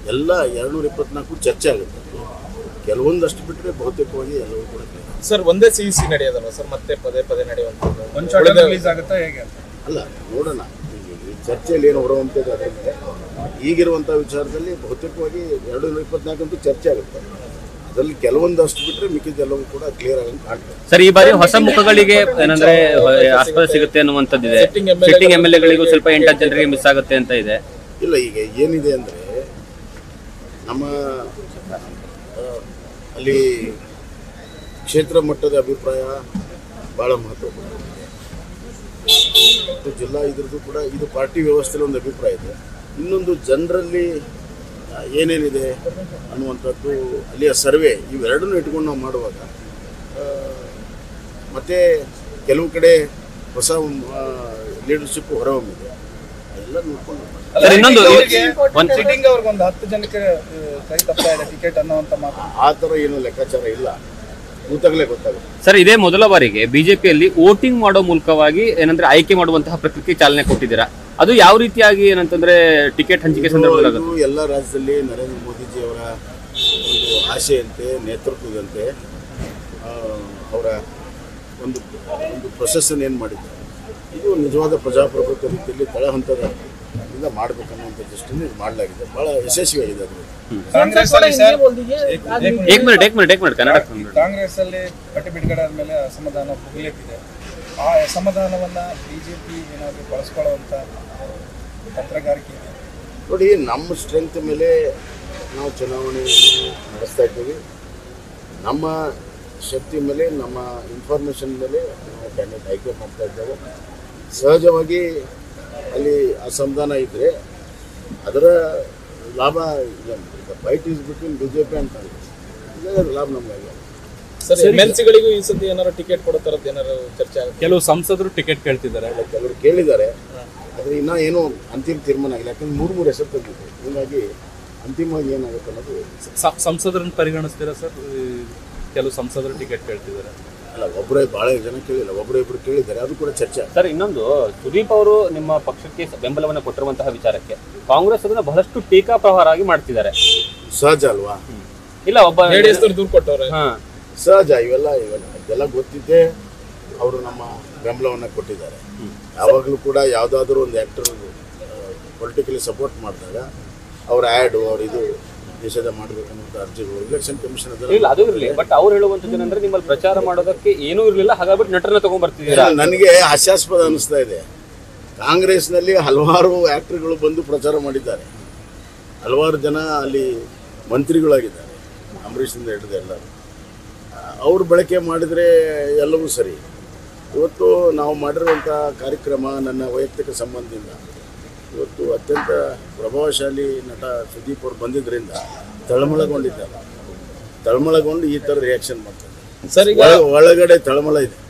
ಎಲ್ಲ ಎರಡುನೂರ ಇಪ್ಪತ್ನಾಲ್ಕು ಚರ್ಚೆ ಆಗುತ್ತೆ ಕೆಲವೊಂದಷ್ಟು ಬಿಟ್ಟರೆ ಬಹುತೇಕವಾಗಿ ಎಲ್ಲವೂ ಕೂಡ clear. ಸರ್ ಒಂದೇ ಸಿ ಸಿ ನಡೆಯೋದಲ್ವಾ ಸರ್ ಮತ್ತೆ ಪದೇ ಪದೇ ನಡೆಯುವಂಥದ್ದು ಒಂದ್ ಶಾರ್ಟ್ ರಿಲೀಸ್ ಆಗುತ್ತಾ ಹೇಗೆ ಅಂತ ಅಲ್ಲ ನೋಡೋಣ ಈಗ ಈ ಚರ್ಚೆಯಲ್ಲಿ ಏನು ಹೊರಹೊಮ್ಮತದೆ ಅದರ ಮೇಲೆ ಈಗಿರುವಂಥ ವಿಚಾರದಲ್ಲಿ ಬಹುತೇಕವಾಗಿ ಎರಡು ನೂರ ಇಪ್ಪತ್ನಾಲ್ಕಂತೂ ಚರ್ಚೆ ಆಗುತ್ತೆ ಅದರಲ್ಲಿ ಕೆಲವೊಂದಷ್ಟು ಬಿಟ್ಟರೆ ಮಿಕ್ಕಿದ್ದೆಲ್ಲವೂ ಕೂಡ ಕ್ಲಿಯರ್ ಆಗಿ ಕಾಣ್ತದೆ ಸರ್ ಈ ಬಾರಿ ಹೊಸ ಮುಖಗಳಿಗೆ ಏನಂದ್ರೆ ಆಸ್ಪದ ಸಿಗುತ್ತೆ ಅನ್ನುವಂಥದ್ದಿದೆ Sitting MLA sitting M L ಎಗಳಿಗೂ ಸ್ವಲ್ಪ ಎಂಟತ್ತು ಜನರಿಗೆ ಮಿಸ್ ಆಗುತ್ತೆ ಅಂತ ಇದೆ ಇಲ್ಲ ಈಗ ಏನಿದೆ ಅಂದರೆ ನಮ್ಮ ಆ, ಅಲ್ಲಿ ಕ್ಷೇತ್ರ ಮಟ್ಟದ ಅಭಿಪ್ರಾಯ ಭಾಳ ಮಹತ್ವಪೂರ್ಣ ಮತ್ತು ಜಿಲ್ಲಾ ಇದ್ರದ್ದು ಕೂಡ ಇದು ಪಾರ್ಟಿ ವ್ಯವಸ್ಥೆಯಲ್ಲಿ ಒಂದು ಅಭಿಪ್ರಾಯ ಇದೆ ಇನ್ನೊಂದು ಜನರಲ್ಲಿ ಆ, ಏನೇನಿದೆ ಅನ್ನುವಂಥದ್ದು ಅಲ್ಲಿಯ ಸರ್ವೆ ಇವೆರಡನ್ನೂ ಇಟ್ಕೊಂಡು ನಾವು ಮಾಡುವಾಗ ಆ, ಮತ್ತೆ ಕೆಲವು ಕಡೆ ಹೊಸ ಲೀಡರ್ಶಿಪ್ ಹೊರಹೊಮ್ಮಿದೆ ಅದೆಲ್ಲ ನೋಡ್ಕೊಂಡು ಮಾಡ್ಬೇಕು. ಸರ್ ಇನ್ನೊಂದು ಒಂದ್ ಸಿಟ್ಟಿಂಗ್ ಅವ್ರಿಗೆ ಒಂದು ಹತ್ತು ಜನಕ್ಕೆ ಆ, ಕೈ ತಪ್ತಾ ಇದೆ ಟಿಕೆಟ್ ಅನ್ನೋಂಥ ಮಾತು ಆ ಥರ ಏನು ಲೆಕ್ಕಾಚಾರ ಇಲ್ಲ ಕೂತಾಗಲೇ ಗೊತ್ತಾಗುತ್ತೆ ಸರ್ ಇದೇ ಮೊದಲ ಬಾರಿಗೆ ಬಿಜೆಪಿಯಲ್ಲಿ ವೋಟಿಂಗ್ ಮಾಡೋ ಮೂಲಕವಾಗಿ ಏನಂದ್ರೆ ಆಯ್ಕೆ ಮಾಡುವಂತಹ ಪ್ರಕ್ರಿಯೆಗೆ ಚಾಲನೆ ಕೊಟ್ಟಿದ್ದೀರಾ ಅದು ಯಾವ ರೀತಿಯಾಗಿ ಏನಂತಂದ್ರೆ ಟಿಕೆಟ್ ಹಂಚಿಕೆ ಸಂದರ್ಭದಲ್ಲಿ ಆಗುತ್ತೆ? ಇದು ಎಲ್ಲ ರಾಜ್ಯದಲ್ಲಿ ನರೇಂದ್ರ ಮೋದಿಜಿಯವರ ಒಂದು ಆಶೆಯಂತೆ ನೇತೃತ್ವದಂತೆ ಆ, ಅವರ ಒಂದು ಒಂದು ಪ್ರೊಸೆಸ್ಸನ್ನು ಏನು ಮಾಡಿದ್ದಾರೆ ಇದು ನಿಜವಾದ ಪ್ರಜಾಪ್ರಭುತ್ವ ರೀತಿಯಲ್ಲಿ ತಳ ಹಂತದ ಇಂದ ಮಾಡಬೇಕನ್ನುವಂಥ ದೃಷ್ಟಿಯಿಂದ ಇದು ಮಾಡಲಾಗಿದೆ ಭಾಳ ಯಶಸ್ವಿಯಾಗಿದೆ ಅದು ಕಾಂಗ್ರೆಸ್ ಅಲ್ಲಿ ಸರ್ ಏಕ್ ಮಿನಿಟ್ ಏಕ್ ಮಿನಿಟ್ ಏಕ್ ಮಿನಿಟ್ ಕನ್ನಡ ಕಾಂಗ್ರೆಸ್ ಅಲ್ಲಿ ಪಟ್ಟಿ ಬಿಡುಗಡೆ ಆದ್ಮೇಲೆ ಅಸಮಾಧಾನ ಭುಗಿಲೆತ್ತಿದೆ ಆ ಅಸಮಾಧಾನವನ್ನ ಬಿಜೆಪಿ ಏನಾದ್ರು ಬಳಸ್ಕೊಳ್ಳುವಂತ ತಂತ್ರಗಾರಿಕೆ ಇದೆ ನೋಡಿ ನಮ್ಮ ಸ್ಟ್ರೆಂತ್ ಮೇಲೆ ನಾವು ಚುನಾವಣೆಯನ್ನು ನಡೆಸ್ತಾ ಇದ್ದೀವಿ ನಮ್ಮ ಶಕ್ತಿ ಮೇಲೆ ನಮ್ಮ ಇನ್ಫಾರ್ಮೇಷನ್ ಮೇಲೆ ನಾವು ಕ್ಯಾಂಡಿಡೇಟ್ ಆಯ್ಕೆ ಮಾಡ್ತಾ ಇದ್ದೇವೆ ಸಹಜವಾಗಿ ಅಲ್ಲಿ ಅಸಮಾಧಾನ ಇದ್ದರೆ ಅದರ ಲಾಭ fight is between B J P ಅಂತ ಇದರ ಲಾಭ ನಮಗಾಗಿ ಸರ್ ಎಮ್ ಎಲ್ ಸಿಗಳಿಗೂ ಈ ಸತಿ ಏನಾರು ಟಿಕೆಟ್ ಕೊಡೋ ಥರದ್ದು ಏನಾರು ಚರ್ಚೆ ಆಗುತ್ತೆ ಕೆಲವು ಸಂಸದರು ಟಿಕೆಟ್ ಕೇಳ್ತಿದ್ದಾರೆ ಕೆಲವರು ಕೇಳಿದ್ದಾರೆ ಆದರೆ ಇನ್ನೂ ಏನೂ ಅಂತಿಮ ತೀರ್ಮಾನ ಆಗಿಲ್ಲ ಯಾಕಂದ್ರೆ ಮೂರು ಮೂರು ಹೆಸರು ತಂದಿದೆ ಹೀಗಾಗಿ ಅಂತಿಮವಾಗಿ ಏನಾಗುತ್ತೆ ಅನ್ನೋದು ಸ- ಸಂಸದರನ್ನ ಪರಿಗಣಿಸ್ತೀರಾ ಸರ್ ಈ ಕೆಲವು ಸಂಸದರು ಟಿಕೆಟ್ ಕೇಳ್ತಿದ್ದಾರೆ ಅಲ್ಲ ಒಬ್ಬರೇ ಭಾಳ ಜನ ಕೇಳಿಲ್ಲ ಒಬ್ಬರು ಇಬ್ಬರು ಕೇಳಿದ್ದಾರೆ ಅದು ಕೂಡ ಚರ್ಚೆ ಆಗ್ತದೆ. ಸರ್ ಇನ್ನೊಂದು ಸುದೀಪ್ ಅವರು ನಿಮ್ಮ ಪಕ್ಷಕ್ಕೆ ಬೆಂಬಲವನ್ನು ಕೊಟ್ಟಿರುವಂತಹ ವಿಚಾರಕ್ಕೆ ಕಾಂಗ್ರೆಸ್ ಅದನ್ನ ಬಹಳಷ್ಟು ಟೀಕಾ ಪ್ರಹಾರ ಆಗಿ ಮಾಡ್ತಿದ್ದಾರೆ ಸಹಜ ಅಲ್ವಾ ಇಲ್ಲ ಒಬ್ಬ ಜೆಡಿಎಸ್ ದೂರ ಕೊಟ್ಟವ್ರೆ ಹಾ ಸಹಜ ಇವೆಲ್ಲ ಇವೆಲ್ಲ ಇದೆಲ್ಲ ಗೊತ್ತಿದ್ದೇ ಅವರು ನಮ್ಮ ಬೆಂಬಲವನ್ನು ಕೊಟ್ಟಿದ್ದಾರೆ ಯಾವಾಗಲೂ ಕೂಡ ಯಾವುದಾದ್ರೂ ಒಂದು ಆ್ಯಕ್ಟರ್ ಪೊಲಿಟಿಕಲಿ ಸಪೋರ್ಟ್ ಮಾಡಿದಾಗ ಅವ್ರ ಆ್ಯಡು ಅವ್ರ ಇದು ದೇಶದ ಮಾಡಬೇಕನ್ನುವಂಥ ಅರ್ಜಿಗಳು ಇಲೆಕ್ಷನ್ ಕಮಿಷನ್ ಇಲ್ಲ ಅದು ಇರ್ಲಿ ಬಟ್ ಅವ್ರು ಹೇಳುವಂತದ್ದು ಏನಂದ್ರೆ ನಿಮ್ಮಲ್ಲಿ ಪ್ರಚಾರ ಮಾಡೋದಕ್ಕೆ ಏನೂ ಇರ್ಲಿಲ್ಲ ಹಾಗಾಗ್ಬಿಟ್ಟು ನಟರನ್ನ ತಗೊಂಡ್ ಬರ್ತಿದ್ದೀರಾ ನನಗೆ ಹಾಸ್ಯಾಸ್ಪದ ಅನಿಸ್ತಾ ಇದೆ ಕಾಂಗ್ರೆಸ್ನಲ್ಲಿ ಹಲವಾರು ಆ್ಯಕ್ಟರ್ಗಳು ಬಂದು ಪ್ರಚಾರ ಮಾಡಿದ್ದಾರೆ ಹಲವಾರು ಜನ ಅಲ್ಲಿ ಮಂತ್ರಿಗಳಾಗಿದ್ದಾರೆ ಅಂಬರೀಷಿಂದ ಹಿಡಿದು ಎಲ್ಲರೂ ಅವ್ರು ಬಳಕೆ ಮಾಡಿದರೆ ಎಲ್ಲವೂ ಸರಿ ಇವತ್ತು ನಾವು ಮಾಡಿರುವಂಥ ಕಾರ್ಯಕ್ರಮ ನನ್ನ ವೈಯಕ್ತಿಕ ಸಂಬಂಧದಿಂದ ಇವತ್ತು ಅತ್ಯಂತ ಪ್ರಭಾವಶಾಲಿ ನಟ ಸುದೀಪ್ ಅವರು ಬಂದಿದ್ದರಿಂದ ತಳಮಳಗೊಂಡಿದ್ದಾರೆ ತಳಮಳಗೊಂಡು ಈ ಥರ ರಿಯಾಕ್ಷನ್ ಮಾಡ್ತಾರೆ ಸರ್ ಈಗ ಒಳ- ಒಳಗಡೆ ತಳಮಳ ಇದೆ